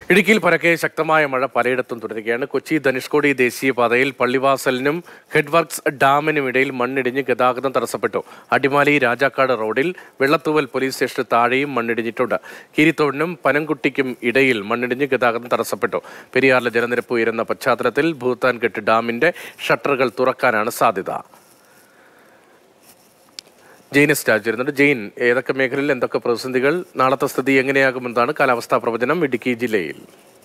ഇടുക്കിയിൽ പരക്കെ ശക്തമായ മഴ പലയിടത്തും തുടരുകയാണ് കൊച്ചി ധനുഷ്കോടി ദേശീയപാതയിൽ പള്ളിവാസലിനും ഹെഡ് വർക്ക്സ് ഡാമിനും ഇടയിൽ മണ്ണിടിഞ്ഞ് ഗതാഗതം തടസ്സപ്പെട്ടു അടിമാലി രാജാക്കാട് റോഡിൽ വെള്ളത്തൂവൽ പോലീസ് സ്റ്റേഷന് താഴെയും മണ്ണിടിഞ്ഞിട്ടുണ്ട് കീരിത്തോടിനും പനംകുട്ടിക്കും ഇടയിൽ മണ്ണിടിഞ്ഞ് ഗതാഗതം തടസ്സപ്പെട്ടു പെരിയാറിലെ ജലനിരപ്പ് ഉയരുന്ന പശ്ചാത്തലത്തിൽ ഭൂത്താൻകെട്ട് ഡാമിന്റെ ഷട്ടറുകൾ തുറക്കാനാണ് സാധ്യത ജെയിൻ സ്റ്റാജ് വരുന്നുണ്ട് ജെയിൻ ഏതൊക്കെ മേഖലയിൽ എന്തൊക്കെ പ്രതിസന്ധികൾ നാളത്തെ സ്ഥിതി എങ്ങനെയാകുമെന്നാണ് കാലാവസ്ഥാ പ്രവചനം ഇടുക്കി ജില്ലയിൽ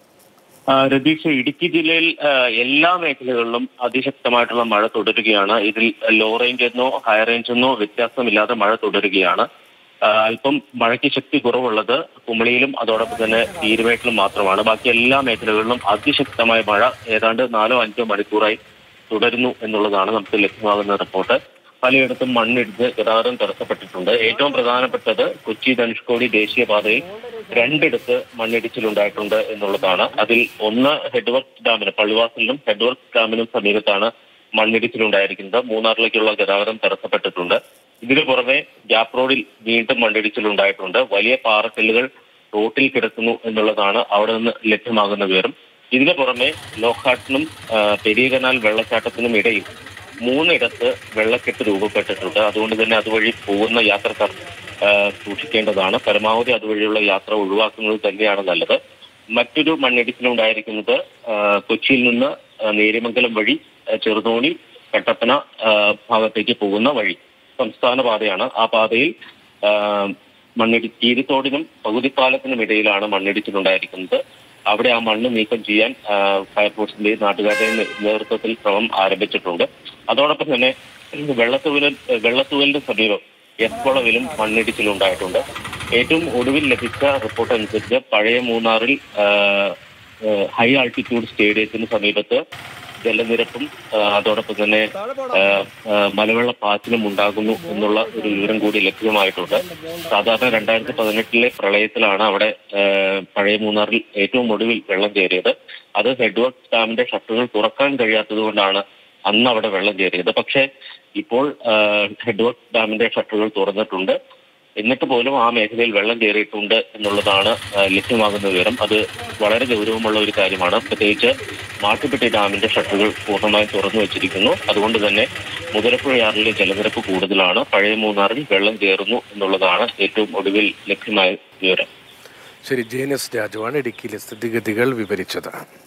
ആ, രതീഷ് ഇടുക്കി ജില്ലയിൽ ആ, എല്ലാ മേഖലകളിലും അതിശക്തമായിട്ടുള്ള മഴ തുടരുകയാണ് ഇതിൽ ലോ റേഞ്ച് എന്നോ ഹൈ റേഞ്ച് എന്നോ വ്യത്യാസമില്ലാതെ മഴ തുടരുകയാണ് ആ, അല്പം മഴയ്ക്ക് ശക്തി കുറവുള്ളത് കുമളിയിലും അതോടൊപ്പം തന്നെ തീരുവേട്ടിലും മാത്രമാണ് ബാക്കി എല്ലാ മേഖലകളിലും അതിശക്തമായ മഴ ഏതാണ്ട് നാലോ അഞ്ചോ മണിക്കൂറായി തുടരുന്നു എന്നുള്ളതാണ് നമുക്ക് ലഭ്യമാകുന്ന റിപ്പോർട്ട് പലയിടത്തും മണ്ണിടിച്ച് ഗതാഗതം തടസ്സപ്പെട്ടിട്ടുണ്ട് ഏറ്റവും പ്രധാനപ്പെട്ടത് കൊച്ചി ധനുഷ്കോടി ദേശീയപാതയിൽ രണ്ടിടത്ത് മണ്ണിടിച്ചിലുണ്ടായിട്ടുണ്ട് എന്നുള്ളതാണ് അതിൽ ഒന്ന് ഹെഡ് വർക്ക്സ് ഡാമിന് പള്ളിവാസലിനും ഹെഡ് വർക്ക്സ് ഡാമിനും സമീപത്താണ് മണ്ണിടിച്ചിലുണ്ടായിരിക്കുന്നത് മൂന്നാറിലേക്കുള്ള ഗതാഗതം തടസ്സപ്പെട്ടിട്ടുണ്ട് ഇതിനു പുറമെ ഗ്യാപ് റോഡിൽ വീണ്ടും മണ്ണിടിച്ചിലുണ്ടായിട്ടുണ്ട് വലിയ പാറക്കല്ലുകൾ റോട്ടിൽ കിടക്കുന്നു എന്നുള്ളതാണ് അവിടെ നിന്ന് ലഭ്യമാകുന്ന വിവരം ഇതിനു പുറമെ ലോക്ഹാട്ടിനും ആ, പെരിയ കനാൽ വെള്ളച്ചാട്ടത്തിനും ഇടയിൽ മൂന്നിടത്ത് വെള്ളക്കെട്ട് രൂപപ്പെട്ടിട്ടുണ്ട് അതുകൊണ്ട് തന്നെ അതുവഴി പോകുന്ന യാത്രക്കാർ ആ, സൂക്ഷിക്കേണ്ടതാണ് പരമാവധി അതുവഴിയുള്ള യാത്ര ഒഴിവാക്കുന്നത് തന്നെയാണ് നല്ലത് മറ്റൊരു മണ്ണിടിച്ചിലുണ്ടായിരിക്കുന്നത് ആ, കൊച്ചിയിൽ നിന്ന് ആ, നേര്യമംഗലം വഴി ആ, ചെറുതോണി കട്ടപ്പന ആ, ഭാഗത്തേക്ക് പോകുന്ന വഴി സംസ്ഥാന പാതയാണ് ആ പാതയിൽ ആ, മണ്ണിടി തീരത്തോടിനും പകുതിപ്പാലത്തിനും ഇടയിലാണ് മണ്ണിടിച്ചിലുണ്ടായിരിക്കുന്നത് അവിടെ ആ മണ്ണ് നീക്കം ചെയ്യാൻ ആ, ഫയർഫോഴ്സിന്റെയും നാട്ടുകാരുടെയും നേ- നേതൃത്വത്തിൽ ശ്രമം ആരംഭിച്ചിട്ടുണ്ട് അതോടൊപ്പം തന്നെ വെള്ളത്തൂവലിൽ വെള്ളത്തൂവലിന് സമീപം എസ്കുളവിലും മണ്ണിടിച്ചിലുണ്ടായിട്ടുണ്ട് ഏറ്റവും ഒടുവിൽ ലഭിച്ച റിപ്പോർട്ട് അനുസരിച്ച് പഴയ മൂന്നാറിൽ ആ, ആ, ഹൈ ആൾട്ടിറ്റ്യൂഡ് സ്റ്റേഡിയത്തിന് സമീപത്ത് ജലനിരപ്പും ആ, അതോടൊപ്പം തന്നെ ആ, ആ, മലവെള്ളപ്പാച്ചിലും ഉണ്ടാകുന്നു എന്നുള്ള ഒരു വിവരം കൂടി ലഭ്യമായിട്ടുണ്ട് സാധാരണ രണ്ടായിരത്തി പതിനെട്ടിലെ പ്രളയത്തിലാണ് അവിടെ ആ, പഴയ മൂന്നാറിൽ ഏറ്റവും ഒടുവിൽ വെള്ളം കയറിയത് അത് ഹെഡ് വർക്ക് ഡാമിന്റെ ഷട്ടറുകൾ തുറക്കാൻ കഴിയാത്തത് കൊണ്ടാണ് അന്ന് അവിടെ വെള്ളം കയറിയത് പക്ഷേ ഇപ്പോൾ ആ, ഹെഡ് വർക്ക് ഡാമിന്റെ ഷട്ടറുകൾ തുറന്നിട്ടുണ്ട് എന്നിട്ട് പോലും ആ മേഖലയിൽ വെള്ളം കയറിയിട്ടുണ്ട് എന്നുള്ളതാണ് ആ, ലഭ്യമാകുന്ന വിവരം അത് വളരെ ഗൗരവമുള്ള ഒരു കാര്യമാണ് പ്രത്യേകിച്ച് മാട്ടുപ്പെട്ടി ഡാമിന്റെ ഷട്ടറുകൾ പൂർണ്ണമായും തുറന്നു വെച്ചിരിക്കുന്നു അതുകൊണ്ട് തന്നെ മുതലപ്പുഴയാറിലെ ജലനിരപ്പ് കൂടുതലാണ് പഴയ മൂന്നാറിൽ വെള്ളം കയറുന്നു എന്നുള്ളതാണ് ഏറ്റവും ഒടുവിൽ ലഭ്യമായ വിവരം ശരി ജെയിൻ എസ് രാജുവാണ് ഇടുക്കിയിലെ സ്ഥിതിഗതികൾ വിവരിച്ചത്